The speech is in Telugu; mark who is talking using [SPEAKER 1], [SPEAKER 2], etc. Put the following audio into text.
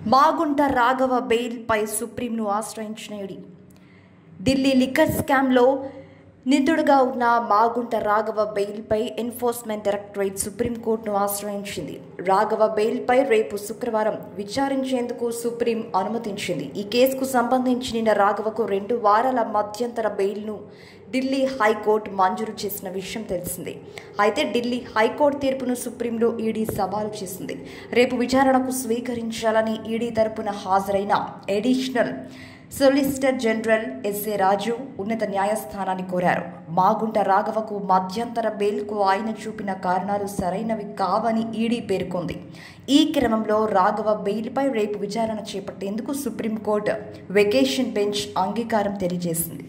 [SPEAKER 1] మాగుంట రాఘవ బెయిల్పై సుప్రీంను ఆశ్రయించిన ఈడీ ఢిల్లీ లిక్కర్ స్కామ్లో నిందితుడుగా ఉన్న మాగుంట రాఘవ బెయిల్పై ఎన్ఫోర్స్మెంట్ డైరెక్టరేట్ సుప్రీంకోర్టును ఆశ్రయించింది రాఘవ బెయిల్పై రేపు శుక్రవారం విచారించేందుకు సుప్రీం అనుమతించింది ఈ కేసుకు సంబంధించి నిన్న రాఘవకు రెండు వారాల మధ్యంతర బెయిల్ను ఢిల్లీ హైకోర్టు మంజూరు చేసిన విషయం తెలిసిందే అయితే ఢిల్లీ హైకోర్టు తీర్పును సుప్రీంలో ఈడీ సవాలు చేసింది రేపు విచారణకు స్వీకరించాలని ఈడీ తరపున హాజరైన additional solicitor general SA Raju ఉన్నత న్యాయస్థానాన్ని కోరారు మాగుంట రాఘవకు మధ్యంతర బెయిల్కు ఆయన చూపిన కారణాలు సరైనవి కావని ఈడీ పేర్కొంది ఈ క్రమంలో రాఘవ బెయిల్పై రేపు విచారణ చేపట్టేందుకు సుప్రీంకోర్టు వెకేషన్ బెంచ్ అంగీకారం తెలియజేసింది